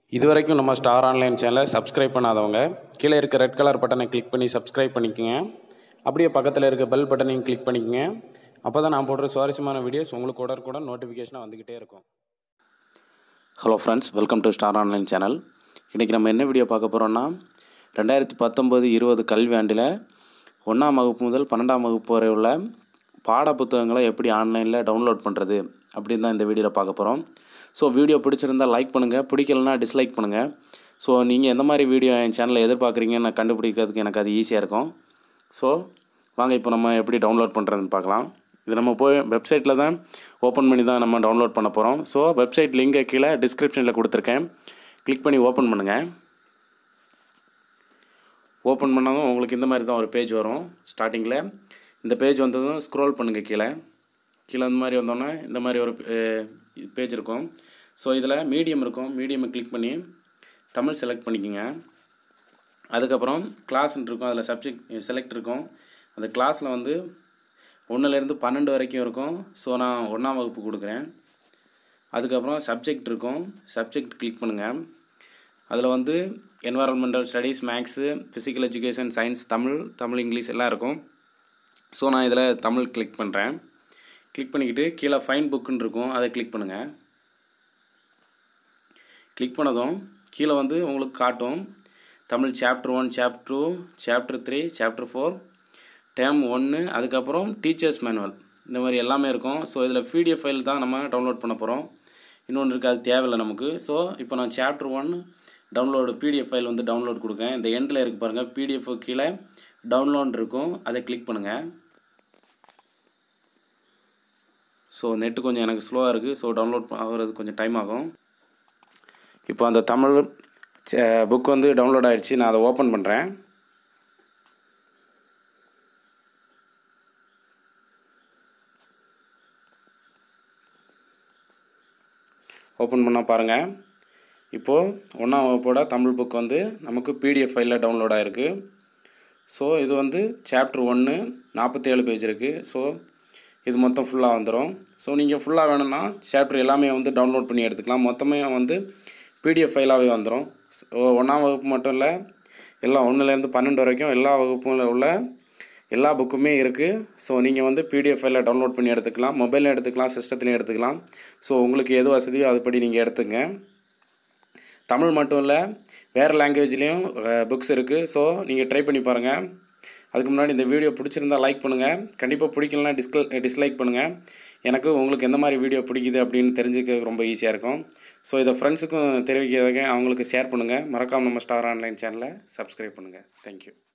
இது வரைக்கும் நம்ம ஸ்டார் ஆன்லைன் சேனலை சப்ஸ்கிரைப் பண்ணாதவங்க கீழே இருக்க ரெட் கலர் பட்டனை கிளிக் பண்ணி சப்ஸ்கிரைப் பண்ணிக்கோங்க அப்படியே பக்கத்தில் இருக்க பெல் பட்டனையும் கிளிக் பண்ணிக்கோங்க அப்போ தான் நான் போடுற சுவாரஸ்யமான வீடியோஸ் உங்களுக்கு உடனுக்குடன் நோட்டிஃபிகேஷனாக வந்துக்கிட்டே இருக்கும் hello friends welcome to star online channel இன்றைக்கி நம்ம என்ன வீடியோ பார்க்க போகிறோன்னா ரெண்டாயிரத்தி பத்தொம்போது இருபது கல்வி ஆண்டில் ஒன்றாம் வகுப்பு முதல் பன்னெண்டாம் வகுப்பு வரை உள்ள பாட புத்தகங்களை எப்படி ஆன்லைனில் டவுன்லோட் பண்ணுறது அப்படின்னு தான் இந்த வீடியோவில் பார்க்க போகிறோம் ஸோ வீடியோ பிடிச்சிருந்தால் லைக் பண்ணுங்கள் பிடிக்கலனா டிஸ்லைக் பண்ணுங்கள் ஸோ நீங்கள் எந்த மாதிரி வீடியோ என் சேனலில் எதிர்பார்க்குறீங்கன்னு நான் கண்டுபிடிக்கிறதுக்கு எனக்கு அது ஈஸியாக இருக்கும் ஸோ வாங்க இப்போ நம்ம எப்படி டவுன்லோட் பண்ணுறதுன்னு பார்க்கலாம் இது நம்ம போய் வெப்சைட்டில் தான் ஓப்பன் பண்ணி தான் நம்ம டவுன்லோட் பண்ண போகிறோம் ஸோ வெப்சைட் லிங்கை கீழே டிஸ்கிரிப்ஷனில் கொடுத்துருக்கேன் கிளிக் பண்ணி ஓப்பன் பண்ணுங்கள் ஓப்பன் பண்ணாலும் உங்களுக்கு இந்த மாதிரி தான் ஒரு பேஜ் வரும் ஸ்டார்டிங்கில் இந்த பேஜ் வந்ததும் ஸ்க்ரோல் பண்ணுங்கள் கீழே கீழே இந்த மாதிரி வந்தோன்னே இந்த மாதிரி ஒரு பேஜ் இருக்கும் ஸோ இதில் மீடியம் இருக்கும் மீடியமை கிளிக் பண்ணி தமிழ் செலக்ட் பண்ணிக்கோங்க அதுக்கப்புறம் கிளாஸ்ன்னு இருக்கும் அதில் சப்ஜெக்ட் செலக்ட் இருக்கும் அந்த கிளாஸில் வந்து ஒன்றுலேருந்து பன்னெண்டு வரைக்கும் இருக்கும் ஸோ நான் ஒன்றாம் வகுப்பு கொடுக்குறேன் அதுக்கப்புறம் சப்ஜெக்ட் இருக்கும் சப்ஜெக்ட் கிளிக் பண்ணுங்கள் அதில் வந்து environmental studies maths physical education science Tamil Tamil English எல்லாம் இருக்கும் ஸோ நான் இதில் தமிழ் கிளிக் பண்ணுறேன் கிளிக் பண்ணிக்கிட்டு கீழே ஃபைன் புக்குன்னு இருக்கும் அதை கிளிக் பண்ணுங்கள் கிளிக் பண்ணதும் கீழே வந்து உங்களுக்கு காட்டும் Tamil chapter one chapter two chapter three chapter four term ஒன்று அதுக்கப்புறம் டீச்சர்ஸ் மேனுவல் இந்த மாதிரி எல்லாமே இருக்கும் ஸோ இதில் பிடிஎஃப் ஃபைல் தான் நம்ம டவுன்லோட் பண்ண போகிறோம் இன்னொன்று இருக்குது அது தேவையில்லை நமக்கு ஸோ இப்போ நான் chapter one download PDF file வந்து டவுன்லோட் கொடுக்கேன் இந்த எண்டில் இருக்குது பாருங்கள் பிடிஎஃப் கீழே டவுன்லோட் இருக்கும் அதை கிளிக் பண்ணுங்கள் ஸோ நெட்டு கொஞ்சம் எனக்கு ஸ்லோவாக இருக்குது ஸோ டவுன்லோட் ஆகிறது கொஞ்சம் டைம் ஆகும் இப்போ அந்த தமிழ் புக் வந்து டவுன்லோட் ஆகிடுச்சு நான் அதை ஓப்பன் பண்ணுறேன் ஓப்பன் பண்ணால் பாருங்கள் இப்போது ஒன்றாம் வகுப்போட தமிழ் புக் வந்து நமக்கு பிடிஎஃப் ஃபைலில் டவுன்லோட் ஆகிருக்கு ஸோ இது வந்து சாப்டர் ஒன்று நாற்பத்தேழு பேஜ் இருக்குது ஸோ இது மொத்தம் ஃபுல்லாக வந்துடும் ஸோ நீங்கள் ஃபுல்லாக வேணும்னா சாப்டர் எல்லாமே வந்து டவுன்லோட் பண்ணி எடுத்துக்கலாம் மொத்தமே வந்து பிடிஎஃப் ஃபைலாகவே வந்துடும் ஸோ ஒன்றாம் வகுப்பு மட்டும் இல்லை எல்லாம் ஒன்றுலேருந்து பன்னெண்டு வரைக்கும் எல்லா வகுப்பும் உள்ள எல்லா புக்குமே இருக்குது ஸோ நீங்கள் வந்து பிடிஎஃப் ஃபைலில் டவுன்லோட் பண்ணி எடுத்துக்கலாம் மொபைலில் எடுத்துக்கலாம் சிஸ்டத்துலையும் எடுத்துக்கலாம் ஸோ உங்களுக்கு எது வசதியோ அதுபடி நீங்கள் எடுத்துங்க தமிழ் மட்டும் இல்லை வேறு லாங்குவேஜ்லேயும் புக்ஸ் இருக்குது ஸோ நீங்கள் ட்ரை பண்ணி பாருங்கள் அதுக்கு முன்னாடி இந்த வீடியோ பிடிச்சிருந்தால் லைக் பண்ணுங்கள் கண்டிப்பாக பிடிக்கலனா டிஸ்கல் டிஸ்லைக் பண்ணுங்கள் எனக்கு உங்களுக்கு எந்த மாதிரி வீடியோ பிடிக்குது அப்படின்னு தெரிஞ்சுக்க ரொம்ப ஈஸியாக இருக்கும் ஸோ இதை ஃப்ரெண்ட்ஸுக்கும் தெரிவிக்கிறதுக்கு அவங்களுக்கு ஷேர் பண்ணுங்கள் மறக்காமல் நம்ம ஸ்டார் ஆன்லைன் சேனலை சப்ஸ்கிரைப் பண்ணுங்கள் தேங்க்யூ